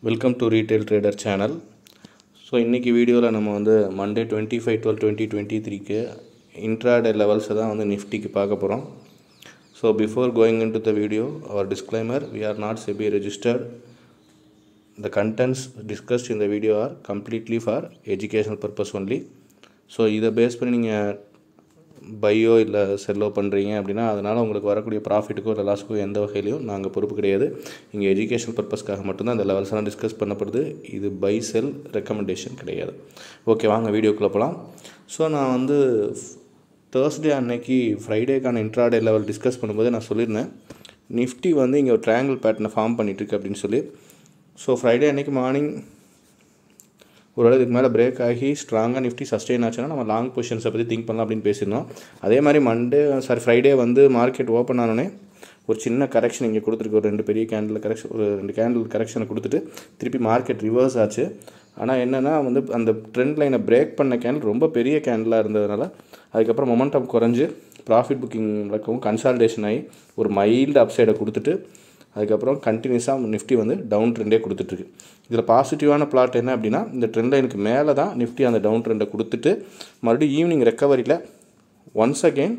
welcome to retail trader channel so இன்றைக்கி வீடியோவில் நம்ம வந்து Monday twenty five twelve twenty twenty த்ரீக்கு இன்ட்ராடே லெவல்ஸை தான் வந்து நிஃப்டிக்கு பார்க்க போகிறோம் so before going into the video our disclaimer we are not SEBI registered the contents discussed in the video are completely for educational purpose only so இதை base பண்ணி நீங்கள் பையோ இல்லை செல்லோ பண்ணுறீங்க அப்படின்னா அதனால் உங்களுக்கு வரக்கூடிய ப்ராஃபிட்டுக்கோ இல்லை லாஸுக்கோ எந்த வகையிலையும் நாங்கள் பொறுப்பு கிடையாது இங்கே எஜுகேஷனல் பர்பஸ்க்காக மட்டும்தான் அந்த லெவல்ஸ் எல்லாம் டிஸ்கஸ் பண்ணப்படுது இது பை செல் ரெக்கமெண்டேஷன் கிடையாது ஓகே வாங்க வீடியோக்குள்ளே போகலாம் ஸோ நான் வந்து தேர்ஸ்டே அன்னைக்கு ஃப்ரைடேக்கான இன்ட்ராடே லெவல் டிஸ்கஸ் பண்ணும்போது நான் சொல்லியிருந்தேன் நிஃப்டி வந்து இங்கே ஒரு ட்ரையாங்கிள் பேட்டர்னை ஃபார்ம் பண்ணிகிட்ருக்கு அப்படின்னு சொல்லி ஸோ ஃப்ரைடே அன்றைக்கி மார்னிங் ஒருவேளை இதுக்கு மேலே பிரேக் ஆகி ஸ்ட்ராங்காக நிஃப்டி சஸ்டெயின் ஆச்சுன்னா நம்ம லாங் பொசிஷன்ஸை பற்றி திங்க் பண்ணலாம் அப்படின்னு பேசியிருந்தோம் அதே மாதிரி மண்டே சாரி ஃப்ரைடே வந்து மார்க்கெட் ஓப்பன் ஆனோடனே ஒரு சின்ன கரெக்ஷன் இங்கே கொடுத்துருக்கு ஒரு ரெண்டு பெரிய கேண்டில் கரெக்ஷன் ஒரு ரெண்டு கேண்டில் கரெக்ஷனை கொடுத்துட்டு திருப்பி மார்க்கெட் ரிவர்ஸ் ஆச்சு ஆனால் என்னென்னா வந்து அந்த ட்ரெண்ட் லைனை பிரேக் பண்ண கேண்டில் ரொம்ப பெரிய கேண்டிலாக இருந்ததுனால அதுக்கப்புறம் மொமெண்டம் குறைஞ்சு ப்ராஃபிட் புக்கிங் நடக்கவும் கன்சால்டேஷன் ஆகி ஒரு மைல்டு அப்சைடை கொடுத்துட்டு அதுக்கப்புறம் கண்டினியூஸாக நிஃப்டி வந்து டவுன் ட்ரெண்டே கொடுத்துட்ருக்கு இதில் பாசிட்டிவான பிளாட் என்ன அப்படின்னா இந்த ட்ரெண்ட் லைனுக்கு மேலே தான் நிஃப்டி அந்த டவுன் ட்ரெண்டை கொடுத்துட்டு மறுபடியும் ஈவினிங் ரெக்கவரியில் ஒன்ஸ் அகெயின்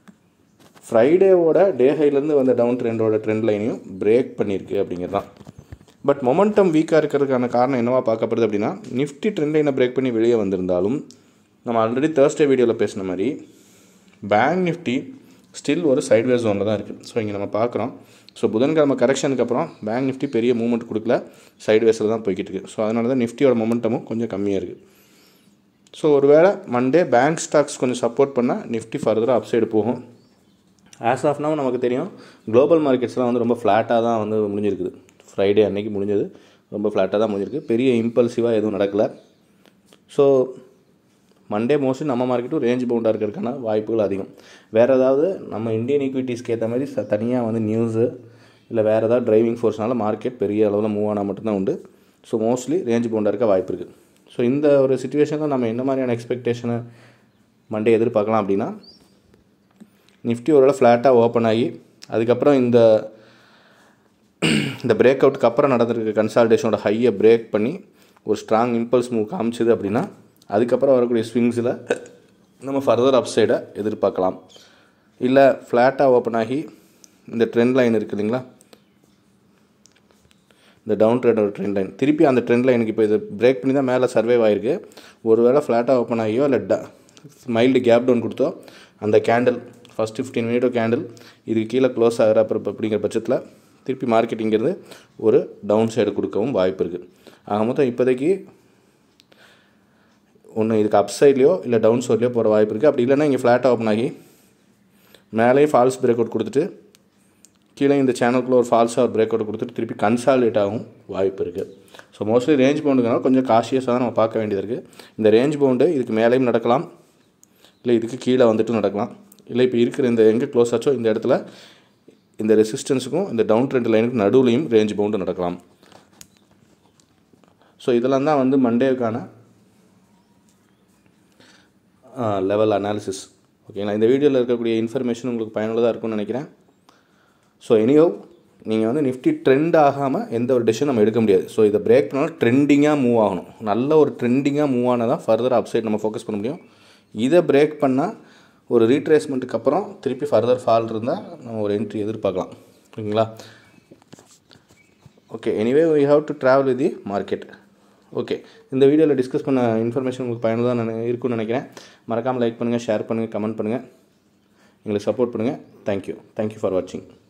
ஃப்ரைடேவோட டே ஹைலேருந்து வந்த டவுன் ட்ரெண்டோட ட்ரெண்ட் லைனையும் பிரேக் பண்ணியிருக்கு அப்படிங்கிறது தான் பட் மொமெண்டம் வீக்காக இருக்கிறதுக்கான காரணம் என்னவா பார்க்கப்படுது அப்படின்னா நிஃப்டி ட்ரெண்ட் லைனை பிரேக் பண்ணி வெளியே வந்திருந்தாலும் நம்ம ஆல்ரெடி தேர்ஸ்டே வீடியோவில் பேசின மாதிரி பேங்க் நிஃப்டி ஸ்டில் ஒரு சைட்வேஸ் ஜோனில் தான் இருக்குது ஸோ இங்கே நம்ம பார்க்குறோம் ஸோ புதன்கிழமை கரெக்ஷனுக்கு அப்புறம் பேங்க் நிஃப்டி பெரிய மூவ்மெண்ட் கொடுக்கல சைட்வேஸில் தான் போய்கிட்டு இருக்குது ஸோ அதனால தான் நிஃப்டியோட மொமெண்டமும் கொஞ்சம் கம்மியாக இருக்குது ஸோ ஒருவேளை மண்டே பேங்க் ஸ்டாக்ஸ் கொஞ்சம் சப்போர்ட் பண்ணால் நிஃப்டி ஃபர்தராக அப்சைடு போகும் ஆஸ் ஆஃப் நவ் நமக்கு தெரியும் குளோபல் மார்க்கெட்ஸ்லாம் வந்து ரொம்ப ஃப்ளாட்டாக தான் வந்து முடிஞ்சிருக்குது ஃப்ரைடே அன்னைக்கு முடிஞ்சது ரொம்ப ஃப்ளாட்டாக தான் முடிஞ்சிருக்கு பெரிய இம்பல்சிவாக எதுவும் நடக்கலை ஸோ மண்டே மோஸ்ட்லி நம்ம மார்க்கெட்டும் ரேஞ்ச் பவுண்டாக இருக்கிறதுக்கான வாய்ப்புகள் அதிகம் வேறு ஏதாவது நம்ம இந்தியன் ஈக்விட்டிஸ்க்கு ஏற்ற மாதிரி ச தனியாக வந்து நியூஸு இல்லை வேறு ஏதாவது டிரைவிங் ஃபோர்ஸ்னால மார்க்கெட் பெரிய அளவில் மூவ் ஆனால் மட்டும்தான் உண்டு ஸோ மோஸ்ட்லி ரேஞ்ச் பவுண்டாக இருக்க வாய்ப்பு இருக்குது ஸோ இந்த ஒரு சுச்சுவேஷனில் நம்ம என்ன மாதிரியான எக்ஸ்பெக்டேஷனை மண்டே எதிர்பார்க்கலாம் அப்படின்னா நிஃப்டி ஓரளவு ஃப்ளாட்டாக ஓப்பன் ஆகி அதுக்கப்புறம் இந்த இந்த பிரேக் அவுட்டுக்கு அப்புறம் நடந்திருக்க கன்சால்டேஷனோட ஹையை பிரேக் பண்ணி ஒரு ஸ்ட்ராங் இம்பல்ஸ் மூவ் காமிச்சுது அப்படின்னா அதுக்கப்புறம் வரக்கூடிய ஸ்விங்ஸில் நம்ம ஃபர்தர் அப் சைடை எதிர்பார்க்கலாம் இல்லை ஃப்ளாட்டாக ஓப்பன் ஆகி இந்த ட்ரெண்ட் லைன் இருக்குது இல்லைங்களா இந்த டவுன் ட்ரெண்டோட ட்ரெண்ட் லைன் திருப்பி அந்த ட்ரெண்ட் லைனுக்கு இப்போ இது பிரேக் பண்ணி தான் மேலே சர்வே ஆகிருக்கு ஒரு வேளை ஃப்ளாட்டாக ஓப்பன் ஆகியோ இல்லை ட மைல்டு கேப் டவுன் கொடுத்தோ அந்த கேண்டில் ஃபஸ்ட் ஃபிஃப்டீன் மினிட்டோ கேண்டில் இதுக்கு கீழே க்ளோஸ் ஆகிற அப்புறம் அப்படிங்கிற பட்சத்தில் திருப்பி மார்க்கெட்டிங்கிறது ஒரு டவுன் சைடு கொடுக்கவும் வாய்ப்பு இருக்குது ஆக மொத்தம் இப்போதைக்கு ஒன்று இதுக்கு அப் சைட்லையோ இல்லை டவுன் சைட்லையோ போகிற வாய்ப்பு இருக்குது அப்படி இல்லைன்னா இங்கே ஃப்ளாட்டாக ஓப்பன் ஆகி மேலேயும் ஃபால்ஸ் பிரேக் அவுட் கொடுத்துட்டு கீழே இந்த சேனலுக்குள்ளே ஒரு ஃபால்ஸாக ஒரு பிரேக் அவுட் கொடுத்துட்டு திருப்பி கன்சாலிடேட் ஆகும் வாய்ப்பு இருக்குது ஸோ மோஸ்ட்லி ரேஞ்ச் பவுண்டுனால கொஞ்சம் காஷியஸாக தான் நம்ம பார்க்க வேண்டியது இருக்குது இந்த ரேஞ்ச் பவுண்டு இதுக்கு மேலேயும் நடக்கலாம் இல்லை இதுக்கு கீழே வந்துட்டு நடக்கலாம் இல்லை இப்போ இருக்கிற இந்த எங்கே க்ளோஸ் ஆச்சோ இந்த இடத்துல இந்த ரெசிஸ்டன்ஸுக்கும் இந்த டவுன் ட்ரெண்ட் லைனுக்கும் நடுவுலையும் ரேஞ்ச் பவுண்டு நடக்கலாம் ஸோ இதெல்லாம் தான் வந்து மண்டேவுக்கான லெவல் அனாலிசிஸ் ஓகேங்களா இந்த வீடியோவில் இருக்கக்கூடிய இன்ஃபர்மேஷன் உங்களுக்கு பயனுள்ளதாக இருக்கும்னு நினைக்கிறேன் ஸோ எனியோ நீங்கள் வந்து நிஃப்டி ட்ரெண்ட் ஆகாமல் எந்த ஒரு டெசிஷன் நம்ம எடுக்க முடியாது ஸோ இதை பிரேக் பண்ணாலும் ட்ரெண்டிங்காக மூவ் ஆகணும் நல்ல ஒரு ட்ரெண்டிங்காக மூவ் ஆனால் தான் ஃபர்தர் அப்சைட் நம்ம ஃபோக்கஸ் பண்ண முடியும் இதை பிரேக் பண்ணால் ஒரு ரீட்ரேஸ்மெண்ட்டுக்கு அப்புறம் திருப்பி ஃபர்தர் ஃபால் இருந்தால் நம்ம ஒரு என்ட்ரி எதிர்பார்க்கலாம் ஓகேங்களா okay anyway we have to travel with the market okay இந்த வீடியோவில் டிஸ்கஸ் பண்ண இன்ஃபர்மேஷன் உங்களுக்கு பயனுள்ளதாக நான் இருக்குன்னு நினைக்கிறேன் மறக்காமல் லைக் பண்ணுங்கள் ஷேர் பண்ணுங்கள் கமெண்ட் பண்ணுங்கள் எங்களுக்கு சப்போர்ட் பண்ணுங்கள் தேங்க்யூ தேங்க்யூ ஃபார் வாட்சிங்